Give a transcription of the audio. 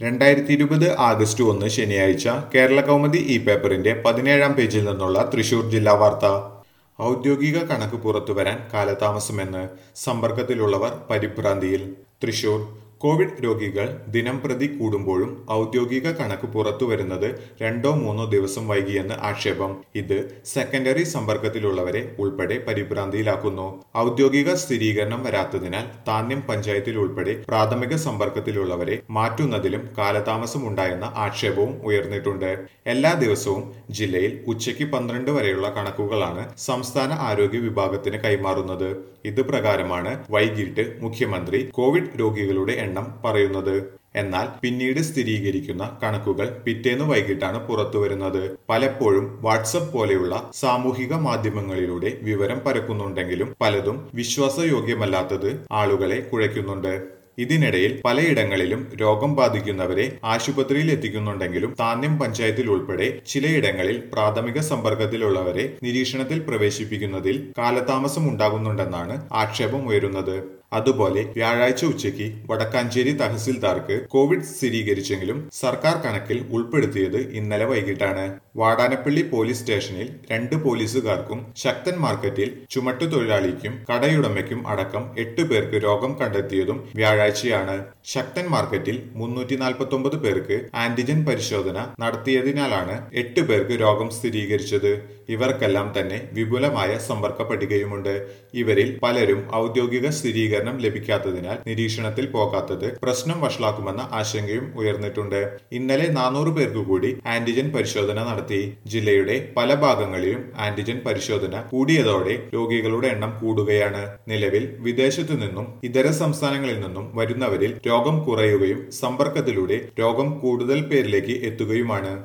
രണ്ടായിരത്തി ഇരുപത് ആഗസ്റ്റ് ഒന്ന് ശനിയാഴ്ച കേരള കൗമുദി ഇ പേപ്പറിന്റെ പതിനേഴാം പേജിൽ നിന്നുള്ള തൃശൂർ ജില്ലാ വാർത്ത ഔദ്യോഗിക കണക്ക് പുറത്തുവരാൻ കാലതാമസമെന്ന് സമ്പർക്കത്തിലുള്ളവർ പരിഭ്രാന്തിയിൽ തൃശൂർ കോവിഡ് രോഗികൾ ദിനം പ്രതി കൂടുമ്പോഴും ഔദ്യോഗിക കണക്ക് പുറത്തു വരുന്നത് രണ്ടോ മൂന്നോ ദിവസം വൈകിയെന്ന് ആക്ഷേപം ഇത് സെക്കൻഡറി സമ്പർക്കത്തിലുള്ളവരെ ഉൾപ്പെടെ പരിഭ്രാന്തിയിലാക്കുന്നു ഔദ്യോഗിക സ്ഥിരീകരണം വരാത്തതിനാൽ താന്യം പഞ്ചായത്തിൽ ഉൾപ്പെടെ പ്രാഥമിക സമ്പർക്കത്തിലുള്ളവരെ മാറ്റുന്നതിലും കാലതാമസമുണ്ടായെന്ന ആക്ഷേപവും ഉയർന്നിട്ടുണ്ട് എല്ലാ ദിവസവും ജില്ലയിൽ ഉച്ചയ്ക്ക് പന്ത്രണ്ട് വരെയുള്ള കണക്കുകളാണ് സംസ്ഥാന ആരോഗ്യ വിഭാഗത്തിന് കൈമാറുന്നത് ഇത് പ്രകാരമാണ് വൈകിട്ട് മുഖ്യമന്ത്രി കോവിഡ് രോഗികളുടെ എണ്ണം പറയുന്നത് എന്നാൽ പിന്നീട് സ്ഥിരീകരിക്കുന്ന കണക്കുകൾ പിറ്റേന്ന് വൈകിട്ടാണ് പുറത്തുവരുന്നത് പലപ്പോഴും വാട്സപ്പ് പോലെയുള്ള സാമൂഹിക മാധ്യമങ്ങളിലൂടെ വിവരം പരക്കുന്നുണ്ടെങ്കിലും പലതും വിശ്വാസയോഗ്യമല്ലാത്തത് ആളുകളെ കുഴയ്ക്കുന്നുണ്ട് ഇതിനിടയിൽ പലയിടങ്ങളിലും രോഗം ബാധിക്കുന്നവരെ ആശുപത്രിയിൽ എത്തിക്കുന്നുണ്ടെങ്കിലും താന്യം പഞ്ചായത്തിൽ ഉൾപ്പെടെ ചിലയിടങ്ങളിൽ പ്രാഥമിക സമ്പർക്കത്തിലുള്ളവരെ നിരീക്ഷണത്തിൽ പ്രവേശിപ്പിക്കുന്നതിൽ കാലതാമസം ഉണ്ടാകുന്നുണ്ടെന്നാണ് ആക്ഷേപം ഉയരുന്നത് അതുപോലെ വ്യാഴാഴ്ച ഉച്ചയ്ക്ക് വടക്കാഞ്ചേരി തഹസിൽദാർക്ക് കോവിഡ് സ്ഥിരീകരിച്ചെങ്കിലും സർക്കാർ കണക്കിൽ ഉൾപ്പെടുത്തിയത് ഇന്നലെ വൈകിട്ടാണ് വാടാനപ്പള്ളി പോലീസ് സ്റ്റേഷനിൽ രണ്ട് പോലീസുകാർക്കും ശക്തൻ മാർക്കറ്റിൽ ചുമട്ടുതൊഴിലാളിക്കും കടയുടമയ്ക്കും അടക്കം എട്ട് പേർക്ക് രോഗം കണ്ടെത്തിയതും വ്യാഴാഴ്ചയാണ് ശക്തൻ മാർക്കറ്റിൽ മുന്നൂറ്റി നാൽപ്പത്തി ഒമ്പത് പേർക്ക് ആന്റിജൻ പരിശോധന നടത്തിയതിനാലാണ് എട്ട് പേർക്ക് രോഗം സ്ഥിരീകരിച്ചത് ഇവർക്കെല്ലാം തന്നെ വിപുലമായ സമ്പർക്ക പട്ടികയുമുണ്ട് ഇവരിൽ പലരും ഔദ്യോഗിക സ്ഥിരീകരണം ലഭിക്കാത്തതിനാൽ നിരീക്ഷണത്തിൽ പോകാത്തത് പ്രശ്നം വഷളാക്കുമെന്ന ആശങ്കയും ഉയർന്നിട്ടുണ്ട് ഇന്നലെ നാനൂറ് പേർക്ക് കൂടി ആന്റിജൻ പരിശോധന നടത്തി ജില്ലയുടെ പല ഭാഗങ്ങളിലും ആന്റിജൻ പരിശോധന കൂടിയതോടെ രോഗികളുടെ എണ്ണം കൂടുകയാണ് നിലവിൽ വിദേശത്തു നിന്നും ഇതര സംസ്ഥാനങ്ങളിൽ നിന്നും വരുന്നവരിൽ രോഗം കുറയുകയും സമ്പർക്കത്തിലൂടെ രോഗം കൂടുതൽ പേരിലേക്ക് എത്തുകയുമാണ്